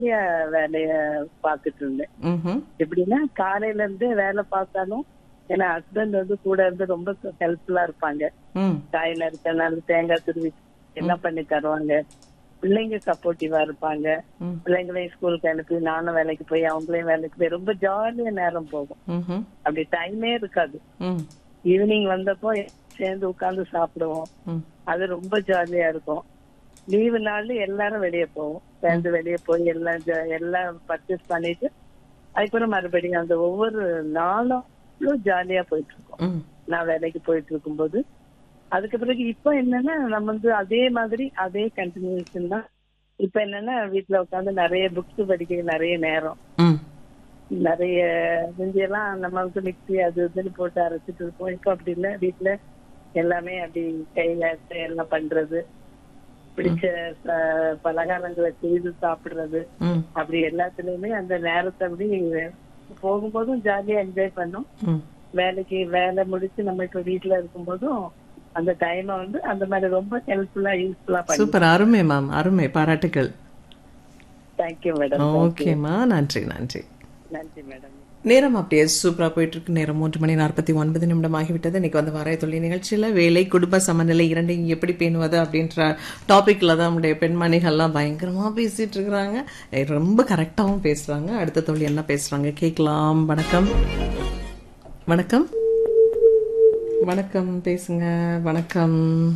நிறைய வேலைய பார்த்துட்டு இருந்தேன் ம்ஹும். எப்படின்னா காலையில இருந்து வேலை பார்த்தாலும் ஏன்னா ஹஸ்பண்ட் வந்து கூட இருந்து ரொம்ப ஹெல்ப்ஃபுல்லா இருப்பாங்க ம் காய் நறுக்கனாலும் தேங்காய் துருவி எல்லாம் பண்ணி தருவாங்க பிள்ளைங்க சப்போர்ட்டிவா இருப்பாங்க ம். பிள்ளைங்களையும் ஸ்கூலுக்கு அனுப்பி நானும் வேலைக்கு போய் அவங்களையும் வேலைக்கு போய் ரொம்ப ஜாலியா நேரம் போகும் ம்ஹும். அப்படி டைமே இருக்காது ம் ஈவினிங் வந்தப்போ சேர்ந்து உட்கார்ந்து சாப்பிடுவோம் ம் அது ரொம்ப ஜாலியா இருக்கும் லீவு நாள் எல்லாரும் வெளியே போவோம் சேர்ந்து வெளியே போய் எல்லாம் ஜா- எல்லாம் பர்ச்சேஸ் பண்ணிட்டு அதுக்கப்புறம் மறுபடியும் அந்த ஒவ்வொரு நாளும் அவ்வளோ ஜாலியா போயிட்டு இருக்கோம் ம் நான் வேலைக்கு போயிட்டு இருக்கும்போது அதுக்கு பிறகு இப்ப என்னன்னா நம்ம வந்து அதே மாதிரி அதே கண்டினியூஷன் தான் இப்ப என்னன்னா வீட்டுல உட்காந்து நிறைய புக்ஸ் படிக்க நிறைய நேரம் ம் நிறைய முந்தியெல்லாம் நம்ம வந்து மிக்ஸி அது இதுன்னு போட்டு அரைச்சிட்டு இருப்போம் இப்ப அப்படி இல்ல வீட்டுல எல்லாமே அப்படி கையில அரைச்சு எல்லாம் பண்றது பிடிச்ச ப- பலகாரங்களை செய்து சாப்பிடுறது ம் அப்படி எல்லாத்துலயுமே அந்த நேரத்தை அப்படி போகும்போதும் ஜாலியா என்ஜாய் பண்ணோம் ம் வேலைக்கு வேலை முடிச்சு நம்ம இப்ப வீட்டுல இருக்கும்போதும் அந்த டைமை வந்து அந்த மாதிரி ரொம்ப ஹெல்ப்ஃபுல்லா யூஸ்ஃபுல்லா பண்ணி சூப்பர் அருமை மேம் அருமை பாராட்டுகள் தேங்க்யூ மேடம் ஓகேம்மா நன்றி நன்றி நன்றி மேடம் நேரம் அப்படியே சூப்பரா போயிட்டு இருக்கு நேரம் மூன்று மணி நாற்பத்தி ஒன்பது நிமிடம் ஆகிவிட்டது இன்னைக்கு வந்து வரைய தொழில் நிகழ்ச்சியில வேலை குடும்ப சமநிலை இரண்டையும் எப்படி பேணுவது அப்படின்ற டாபிக்ல தான் நம்முடைய பெண்மணிகள்லாம் பயங்கரமா பேசிட்டு இருக்கிறாங்க eh, ரொம்ப கரெக்டாவும் பேசுறாங்க அடுத்த தொழில் என்ன பேசுறாங்க கேட்கலாம் வணக்கம் வணக்கம் வணக்கம் பேசுங்க வணக்கம்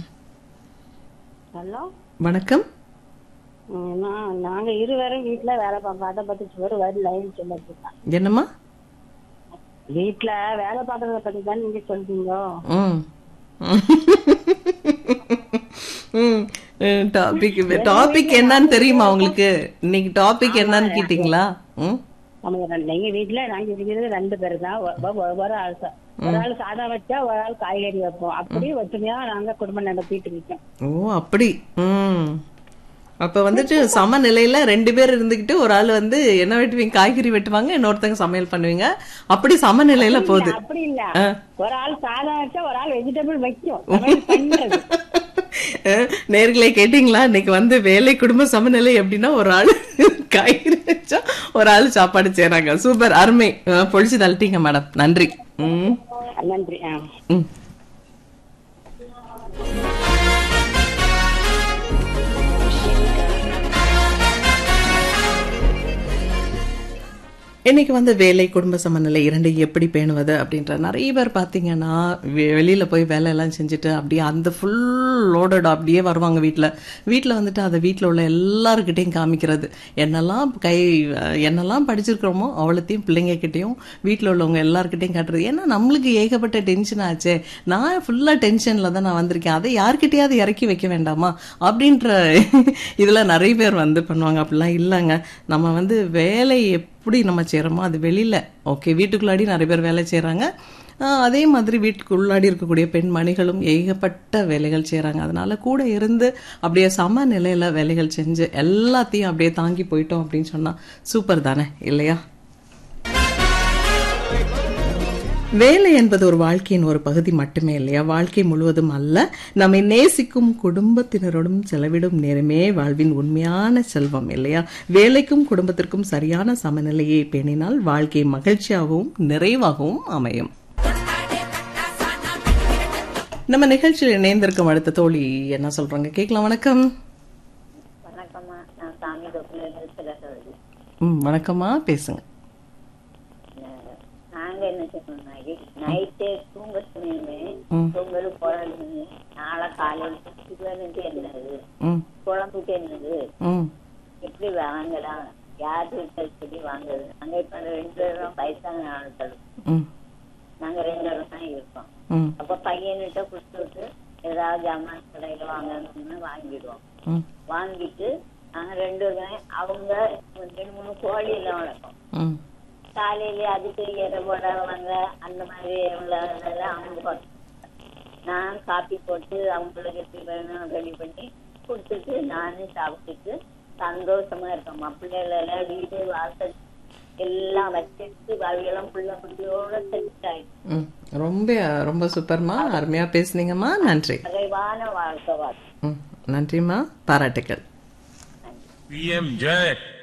ஹலோ வணக்கம் நான் நாங்க இருவரும் வீட்ல வேலை பார்ப்போம் அதை பத்தி ஒரு வரி லைன் சொல்லிட்டு இருக்கேன் என்னம்மா வீட்ல வேலை பார்க்கறத பத்தி தான் நீங்க சொல்றீங்க ம் ம் டாபிக் டாபிக் என்னன்னு தெரியுமா உங்களுக்கு இன்னைக்கு டாபிக் என்னன்னு கேட்டீங்களா ம் நம்ம ரெண்டு- எங்க வீட்ல நாங்க இருக்கிறது ரெண்டு பேர் தான் ஒ- ஒ- ஒ- ஒரு ஆள் சா- ஒரு ஆள் சாதம் வச்சா ஒரு ஆள் காய்கறி வைப்போம் அப்படி ஒற்றுமையா நாங்க குடும்பம் நடத்திட்டு இருக்கோம் ஓ அப்படி ம் அப்ப வந்துட்டு சமநிலையில ரெண்டு பேர் இருந்துகிட்டு ஒரு ஆள் வந்து என்ன வெட்டுவீங்க காய்கறி வெட்டுவாங்க இன்னொருத்தங்க சமையல் பண்ணுவீங்க அப்படி சமநிலையில போகுது அப்படி இல்ல ஒரு ஆள் சாதம் வச்சா ஒரு ஆள் வெஜிடபிள் வைக்கும் சமையல் பண்றது அஹ், நேர்களே கேட்டீங்களா இன்னைக்கு வந்து வேலை குடும்ப சமநிலை எப்படின்னா ஒரு ஆள் காய்கறி வச்சா ஒரு ஆள் சாப்பாடு செய்றாங்க சூப்பர் அருமை அஹ், பொழிச்சு தள்ளிட்டீங்க மேடம் நன்றி ம் நன்றி ஆ ம் இன்னைக்கு வந்து வேலை குடும்ப சமநிலை இரண்டு எப்படி பேணுவது அப்படின்ற நிறைய பேர் பார்த்தீங்கன்னா வெ- வெளியில போய் வேலை எல்லாம் செஞ்சுட்டு அப்படியே அந்த ஃபுல் லோடட் அப்படியே வருவாங்க வீட்டில் வீட்டில் வந்துட்டு அதை வீட்டில் உள்ள எல்லாருக்கிட்டையும் காமிக்கிறது என்னெல்லாம் கை என்னெல்லாம் படிச்சிருக்கிறோமோ அவ்வளோத்தையும் பிள்ளைங்க கிட்டேயும் வீட்டில் உள்ளவங்க எல்லாருக்கிட்டையும் காட்டுறது ஏன்னா நம்மளுக்கு ஏகப்பட்ட டென்ஷன் ஆச்சே நான் ஃபுல்லாக டென்ஷனில் தான் நான் வந்திருக்கேன் அதை யார்கிட்டயாவது இறக்கி வைக்க வேண்டாமா அப்படின்ற இதில் நிறைய பேர் வந்து பண்ணுவாங்க அப்படிலாம் இல்லைங்க நம்ம வந்து வேலை எப்படி நம்ம செய்கிறோமோ அது வெளியில் ஓகே வீட்டுக்குள்ளாடி நிறைய பேர் வேலை செய்கிறாங்க அதே மாதிரி வீட்டுக்குள்ளாடி இருக்கக்கூடிய பெண்மணிகளும் ஏகப்பட்ட வேலைகள் செய்கிறாங்க அதனால கூட இருந்து அப்படியே சம நிலையில் வேலைகள் செஞ்சு எல்லாத்தையும் அப்படியே தாங்கி போயிட்டோம் அப்படின்னு சொன்னால் சூப்பர் தானே இல்லையா வேலை என்பது ஒரு வாழ்க்கையின் ஒரு பகுதி மட்டுமே இல்லையா வாழ்க்கை முழுவதும் அல்ல நம்மை நேசிக்கும் குடும்பத்தினரோடும் செலவிடும் நேரமே வாழ்வின் உண்மையான செல்வம் இல்லையா வேலைக்கும் குடும்பத்திற்கும் சரியான சமநிலையை பேணினால் வாழ்க்கை மகிழ்ச்சியாகவும் நிறைவாகவும் அமையும் நம்ம நிகழ்ச்சியில் இணைந்திருக்கும் அடுத்த தோழி என்ன சொல்றாங்க கேட்கலாம் வணக்கம் வணக்கம்மா நான் சாமி தொப்புல இருந்து சிலசோதி ம் வணக்கம்மா பேசுங்க நாங்க என்ன செய்யணும் நைட்டு தூங்க சொன்னீங்க ம். தூங்கல் குழம்பு நாளை காலையில் சிவனுக்கு என்னது ம் குழம்புக்கு என்னது ம் எப்படி வாங்கலாம் யார் வீட்டில் சொல்லி வாங்குறது நாங்க இப்ப ரெண்டு பேரும் வயசான ஆட்கள் ம் நாங்க ரெண்டு பேரும் தான் இருக்கோம் ம் அப்ப பையன்கிட்ட கொடுத்து விட்டு ஏதாவது ஜாமான் கடையில வாங்கணும்னு வாங்கிடுவோம் ம் வாங்கிட்டு நாங்க ரெண்டு பேரும் அவங்க ரெண்டு மூணு கோழி எல்லாம் வளர்ப்போம் ம் காலையில அதுக்கு எரை போடுறவங்க அந்த மாதிரி உள்ளதெல்லாம் அவங்க பார்த்து நான் காப்பி போட்டு அவங்களுக்கு எப்படி வேணும் ரெடி பண்ணி கொடுத்துட்டு நானும் சாப்பிட்டுட்டு சந்தோஷமா இருக்கேன் பிள்ளைகள் எல்லாம் வீடு வாசல் எல்லாம் வச்சுட்டு அவையெல்லாம் புள்ள குட்டியோட செட் ஆயிடுச்சு ம் ரொம்ப ரொம்ப சூப்பர்மா அருமையா பேசுனீங்கம்மா நன்றி நிறைவான வாழ்க்கை வாழ்க்கை ம் நன்றிம்மா பாராட்டுக்கள் पीएम जय